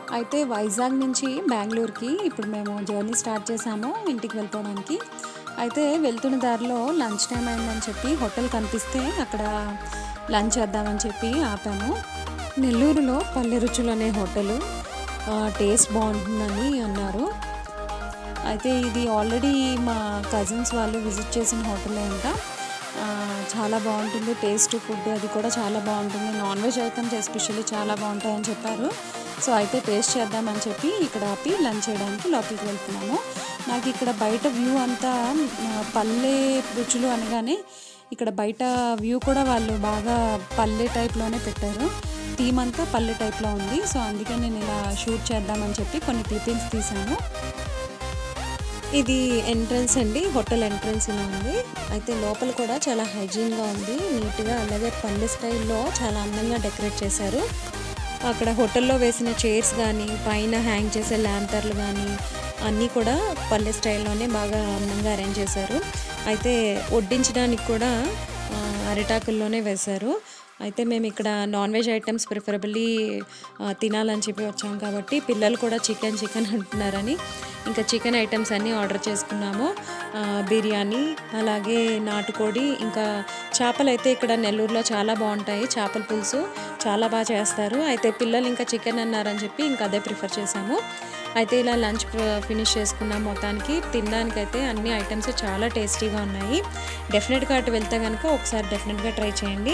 అయితే వైజాగ్ నుంచి బెంగళూరుకి ఇప్పుడు మేము జర్నీ స్టార్ట్ చేసాము ఇంటికి వెళ్ళిపోవడానికి అయితే వెళ్తున్న దారిలో లంచ్ టైం అయిందని చెప్పి హోటల్ కనిపిస్తే అక్కడ లంచ్ చేద్దామని చెప్పి ఆపాము నెల్లూరులో పల్లె రుచులు అనే హోటల్ టేస్ట్ బాగుంటుందని అన్నారు అయితే ఇది ఆల్రెడీ మా కజిన్స్ వాళ్ళు విజిట్ చేసిన హోటలే అంట ఆ, చాలా బాగుంటుంది టేస్ట్ ఫుడ్ అది కూడా చాలా బాగుంటుంది నాన్ వెజ్ ఐటమ్స్ ఎస్పెషల్లీ చాలా బాగుంటాయని చెప్పారు సో అయితే టేస్ట్ చేద్దామని చెప్పి ఇక్కడ ఆపి లంచ్ చేయడానికి లోపలికి వెళ్తున్నాము నాకు ఇక్కడ బయట వ్యూ అంతా ఆ, పల్లె రుచులు అనగానే ఇక్కడ బయట వ్యూ కూడా వాళ్ళు బాగా పల్లె టైప్లోనే పెట్టారు థీమ్ అంతా పల్లె టైప్లో ఉంది సో అందుకే నేను ఇలా షూట్ చేద్దామని చెప్పి కొన్ని క్లిప్పింగ్స్ తీసాను ఇది ఎంట్రన్స్ అండి హోటల్ ఎంట్రన్స్ ఇలా ఉంది అయితే లోపల కూడా చాలా హైజీన్గా ఉంది నీట్గా అలాగే పల్లె స్టైల్లో చాలా అందంగా డెకరేట్ చేశారు అక్కడ హోటల్లో వేసిన చైర్స్ కానీ పైన హ్యాంగ్ చేసే ల్యాంతర్లు కానీ అన్నీ కూడా పల్లె స్టైల్లోనే బాగా అందంగా అరేంజ్ చేశారు అయితే వడ్డించడానికి కూడా ఆ, అరిటాకుల్లోనే వేశారు అయితే మేము ఇక్కడ నాన్ వెజ్ ఐటమ్స్ ప్రిఫరబుల్లీ తినాలని చెప్పి వచ్చాం కాబట్టి పిల్లలు కూడా చికెన్ చికెన్ అంటున్నారని ఇంకా చికెన్ ఐటమ్స్ అన్నీ ఆర్డర్ చేసుకున్నాము ఆ, బిర్యానీ అలాగే నాటుకోడి ఇంకా చేపలు అయితే ఇక్కడ నెల్లూరులో చాలా బాగుంటాయి చేపల పులుసు చాలా బాగా చేస్తారు అయితే పిల్లలు ఇంకా చికెన్ అన్నారని చెప్పి ఇంకా అదే ప్రిఫర్ చేసాము అయితే ఇలా లంచ్ ఫినిష్ చేసుకున్నాం మొత్తానికి తినడానికైతే అన్ని ఐటమ్స్ చాలా టేస్టీగా ఉన్నాయి డెఫినెట్గా అటు వెళ్తే కనుక ఒకసారి డెఫినెట్గా ట్రై చేయండి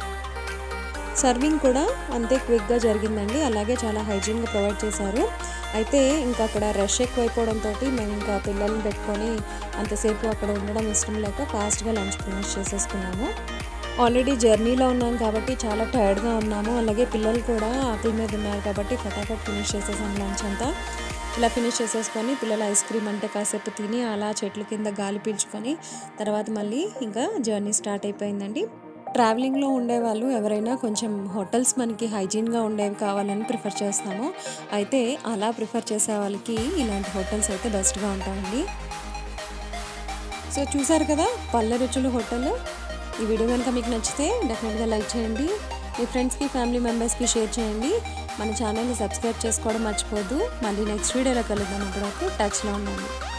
సర్వింగ్ కూడా అంతే క్విక్గా జరిగిందండి అలాగే చాలా హైజీన్గా ప్రొవైడ్ చేశారు అయితే ఇంకా అక్కడ రష్ ఎక్కువైపోవడంతో మేము ఇంకా పిల్లల్ని పెట్టుకొని అంతసేపు అక్కడ ఉండడం ఇష్టం లేక ఫాస్ట్గా లంచ్ ఫినిష్ చేసేసుకున్నాము ఆల్రెడీ జర్నీలో ఉన్నాం కాబట్టి చాలా టైర్డ్గా ఉన్నాము అలాగే పిల్లలు కూడా ఆకలి మీద ఉన్నారు కాబట్టి ఫటాఫట్ ఫినిష్ చేసేసాం లంచ్ అంతా ఇలా ఫినిష్ చేసేసుకొని పిల్లలు ఐస్ క్రీమ్ అంటే కాసేపు తిని అలా చెట్ల కింద గాలి పీల్చుకొని తర్వాత మళ్ళీ ఇంకా జర్నీ స్టార్ట్ అయిపోయిందండి ట్రావెలింగ్లో ఉండేవాళ్ళు ఎవరైనా కొంచెం హోటల్స్ మనకి హైజీన్గా ఉండేవి కావాలని ప్రిఫర్ చేస్తాము అయితే అలా ప్రిఫర్ చేసే వాళ్ళకి ఇలాంటి హోటల్స్ అయితే బెస్ట్గా ఉంటాయండి సో చూసారు కదా పల్లె రుచులు హోటల్ ఈ వీడియో కనుక మీకు నచ్చితే డెఫినెట్గా లైక్ చేయండి మీ ఫ్రెండ్స్కి ఫ్యామిలీ మెంబర్స్కి షేర్ చేయండి మన ఛానల్ని సబ్స్క్రైబ్ చేసుకోవడం మర్చిపోద్దు మళ్ళీ నెక్స్ట్ వీడియోలో కలుద్దాం అప్పుడు టచ్లో ఉండండి